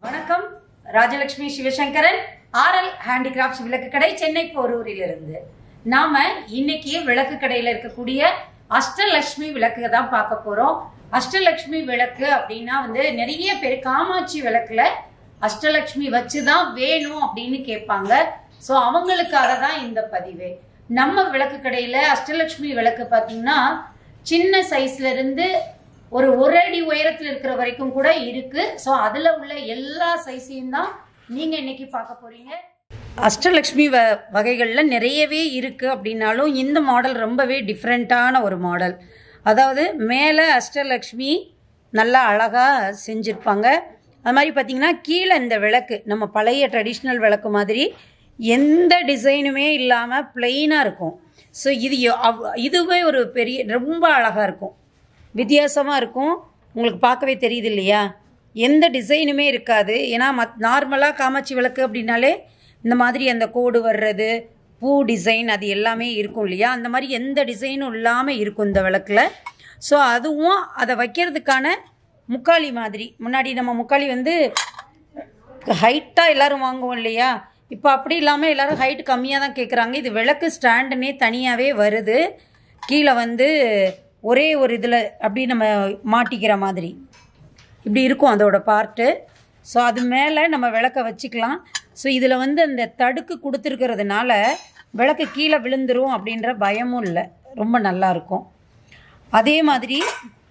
வணக்கம் Rajalakshmi Sivasankaran RL handicrafts விளக்கு கடை சென்னை போரூரிலிருந்து நாம இன்னைக்கு விளக்கு கடையில இருக்கக்கூடிய அஷ்டலட்சுமி விளக்கு தான் பார்க்க போறோம் அஷ்டலட்சுமி விளக்கு அப்படின்னா வந்து நிறைய பேர் காமாட்சி விளக்குல அஷ்டலட்சுமி வச்சுதான் வேணும் அப்படின்னு கேட்பாங்க ஸோ அவங்களுக்காக தான் இந்த பதிவு நம்ம விளக்கு கடையில அஷ்டலட்சுமி விளக்கு பார்த்தீங்கன்னா சின்ன சைஸ்ல இருந்து ஒரு ஒரு அடி உயரத்தில் இருக்கிற வரைக்கும் கூட இருக்கு ஸோ அதுல உள்ள எல்லா சைஸையும் தான் நீங்க இன்னைக்கு பார்க்க போறீங்க அஷ்டலக்ஷ்மி வ வகைகளில் நிறையவே இருக்குது அப்படின்னாலும் இந்த மாடல் ரொம்பவே டிஃப்ரெண்ட்டான ஒரு மாடல் அதாவது மேலே அஷ்டலக்ஷ்மி நல்லா அழகாக செஞ்சுருப்பாங்க அது மாதிரி பார்த்தீங்கன்னா கீழே இந்த விளக்கு நம்ம பழைய ட்ரெடிஷ்னல் விளக்கு மாதிரி எந்த டிசைனுமே இல்லாமல் பிளெயினாக இருக்கும் ஸோ இது எ- அவ்- இதுவே ஒரு பெரிய ரொம்ப அழகாக இருக்கும் வித்தியாசமாக இருக்கும் உங்களுக்கு பார்க்கவே தெரியுது இல்லையா எந்த டிசைனுமே இருக்காது ஏன்னா மத் நார்மலாக காமாட்சி விளக்கு அப்படின்னாலே இந்த மாதிரி அந்த கோடு வர்றது பூ டிசைன் அது எல்லாமே இருக்கும் இல்லையா அந்த மாதிரி எந்த டிசைனும் இல்லாமல் இருக்கும் இந்த விளக்கில் ஸோ அதுவும் அதை வைக்கிறதுக்கான முக்காலி மாதிரி முன்னாடி நம்ம முக்காலி வந்து ஹைட்டாக எல்லாரும் வாங்குவோம் இல்லையா இப்போ அப்படி இல்லாமல் எல்லாரும் ஹைட் கம்மியாக தான் கேட்குறாங்க இது விளக்கு ஸ்டாண்டுனே தனியாகவே வருது கீழே வந்து ஒரே ஒரு இதில் அப்படி நம்ம மாட்டிக்கிற மாதிரி இப்படி இருக்கும் அதோட பார்ட்டு ஸோ அது மேலே நம்ம விளக்க வச்சுக்கலாம் ஸோ இதில் வந்து அந்த தடுக்கு கொடுத்துருக்கிறதுனால விளக்கு கீழே விழுந்துரும் அப்படின்ற பயமும் இல்லை ரொம்ப நல்லா இருக்கும் அதே மாதிரி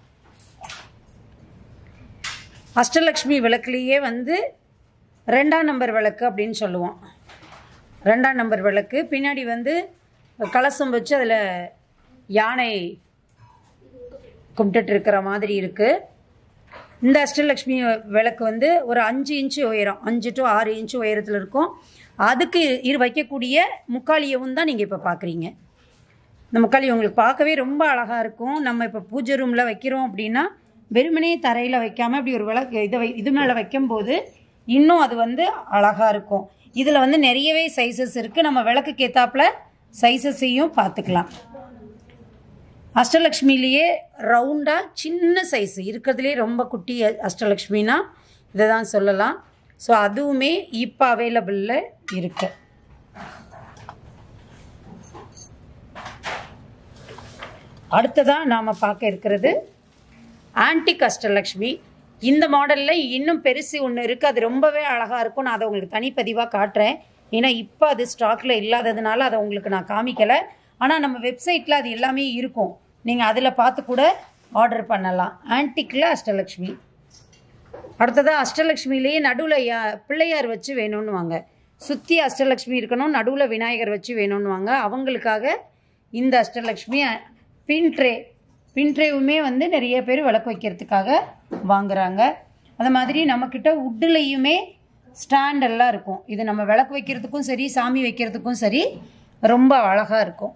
அஷ்டலக்ஷ்மி விளக்குலேயே வந்து ரெண்டாம் நம்பர் விளக்கு அப்படின்னு சொல்லுவோம் ரெண்டாம் நம்பர் விளக்கு பின்னாடி வந்து கலசம் வச்சு அதில் யானை கும்பிட்டுட்டு இருக்கிற மாதிரி இருக்குது இந்த அஷ்டலக்ஷ்மி விளக்கு வந்து ஒரு அஞ்சு இன்ச்சு உயரம் அஞ்சு டு ஆறு இன்ச்சு உயரத்தில் இருக்கும் அதுக்கு இரு வைக்கக்கூடிய முக்காலியவும் தான் நீங்கள் இப்போ பார்க்குறீங்க இந்த முக்காலி உங்களுக்கு பார்க்கவே ரொம்ப அழகாக இருக்கும் நம்ம இப்போ பூஜை ரூமில் வைக்கிறோம் அப்படின்னா வெறுமனே தரையில் வைக்காமல் இப்படி ஒரு விளக்கு இதை வை இது மேலே வைக்கும்போது இன்னும் அது வந்து அழகாக இருக்கும் இதில் வந்து நிறையவே சைஸஸ் இருக்குது நம்ம விளக்குக்கு ஏத்தாப்புல சைஸஸையும் பார்த்துக்கலாம் அஷ்டலக்ஷ்மிலேயே ரவுண்டாக சின்ன சைஸ் இருக்கிறதுலே ரொம்ப குட்டி அஷ்டலக்ஷ்மினா இதை தான் சொல்லலாம் ஸோ அதுவுமே இப்போ அவைலபிளில் இருக்கு அடுத்ததாக நாம் பார்க்க இருக்கிறது ஆன்டிக் அஷ்டலக்ஷ்மி இந்த மாடலில் இன்னும் பெருசு ஒன்று இருக்குது அது ரொம்பவே அழகாக இருக்கும் நான் அதை உங்களுக்கு தனிப்பதிவாக காட்டுறேன் ஏன்னா இப்போ அது ஸ்டாக்கில் இல்லாததுனால அதை உங்களுக்கு நான் காமிக்கலை ஆனால் நம்ம வெப்சைட்டில் அது எல்லாமே இருக்கும் நீங்கள் அதில் பார்த்து கூட ஆர்டர் பண்ணலாம் ஆன்டிக்கில் அஷ்டலக்ஷ்மி அடுத்ததாக அஷ்டலக்ஷ்மிலேயே நடுவில் பிள்ளையார் வச்சு வேணும்னுவாங்க சுற்றி அஷ்டலக்ஷ்மி இருக்கணும் நடுவில் விநாயகர் வச்சு வேணும்னுவாங்க அவங்களுக்காக இந்த அஷ்டலக்ஷ்மி பின் ட்ரே பின் ட்ரேவுமே வந்து நிறைய பேர் விளக்கு வைக்கிறதுக்காக வாங்குறாங்க அது மாதிரி நம்மக்கிட்ட உட்டுலேயுமே ஸ்டாண்ட் எல்லாம் இருக்கும் இது நம்ம விளக்கு வைக்கிறதுக்கும் சரி சாமி வைக்கிறதுக்கும் சரி ரொம்ப அழகாக இருக்கும்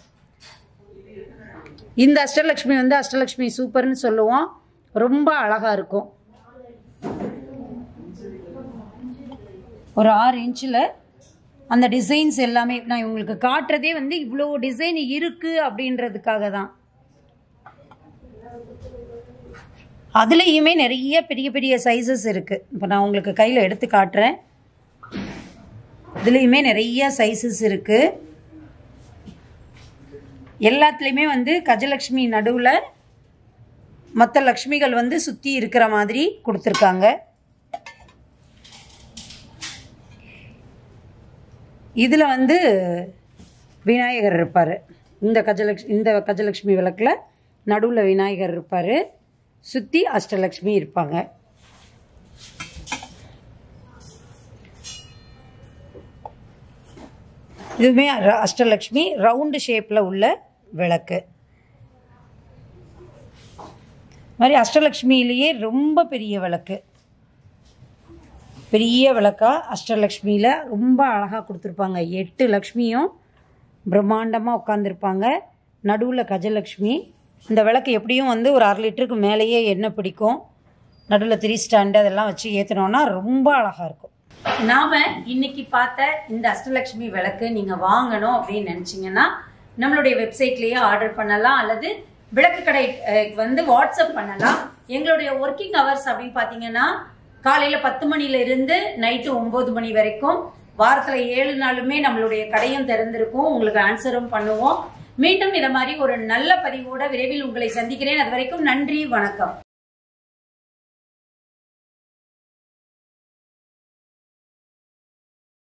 இந்த அஷ்டலக்ஷ்மி வந்து அஷ்டலக்ஷ்மி சூப்பர்னு சொல்லுவோம் ரொம்ப அழகாக இருக்கும் ஒரு ஆறு இன்ச்சில் அந்த டிசைன்ஸ் எல்லாமே நான் உங்களுக்கு காட்டுறதே வந்து இவ்வளோ டிசைன் இருக்குது அப்படின்றதுக்காக தான் அதுலேயுமே நிறைய பெரிய பெரிய சைஸஸ் இருக்குது இப்போ நான் உங்களுக்கு கையில் எடுத்து காட்டுறேன் இதுலேயுமே நிறைய சைஸஸ் இருக்குது எல்லாத்துலேயுமே வந்து கஜலக்ஷ்மி நடுவில் மற்ற லக்ஷ்மிகள் வந்து சுற்றி இருக்கிற மாதிரி கொடுத்துருக்காங்க இதில் வந்து விநாயகர் இருப்பார் இந்த கஜலக்ஷ் இந்த கஜலக்ஷ்மி விளக்கில் நடுவில் விநாயகர் இருப்பார் சுற்றி அஷ்டலக்ஷ்மி இருப்பாங்க இதுவுமே ர- அஷ்டலக்ஷ்மி ரவுண்டு ஷேப்பில் உள்ள விளக்கு மாதிரி அஷ்டலக்ஷ்மியிலேயே ரொம்ப பெரிய விளக்கு பெரிய விளக்கா அஷ்டலக்ஷ்மியில் ரொம்ப அழகாக கொடுத்துருப்பாங்க எட்டு லக்ஷ்மியும் பிரம்மாண்டமாக உட்காந்துருப்பாங்க நடுவில் கஜலக்ஷ்மி இந்த விளக்கு எப்படியும் வந்து ஒரு அரை லிட்டருக்கு மேலேயே எண்ணெய் பிடிக்கும் நடுவில் த்ரீ ஸ்டாண்டு அதெல்லாம் வச்சு ஏற்றினோன்னா ரொம்ப அழகாக இருக்கும் நாம இன்னைக்கு பார்த்த இந்த அஷ்டலக்ஷ்மி விளக்கு நீங்க வாங்கணும் அப்படின்னு நினைச்சீங்கன்னா நம்மளுடைய வெப்சைட்லயே ஆர்டர் பண்ணலாம் அல்லது விளக்கு கடை அஹ், வந்து வாட்ஸ்அப் பண்ணலாம் எங்களுடைய ஒர்க்கிங் ஹவர்ஸ் அப்படின்னு பார்த்தீங்கன்னா காலையில பத்து மணில இருந்து நைட்டு ஒன்பது மணி வரைக்கும் வாரத்துல ஏழு நாளுமே நம்மளுடைய கடையும் திறந்திருக்கும் உங்களுக்கு ஆன்சரும் பண்ணுவோம் மீண்டும் இத மாதிரி ஒரு நல்ல பதிவோட விரைவில் உங்களை சந்திக்கிறேன் அது வரைக்கும் நன்றி வணக்கம்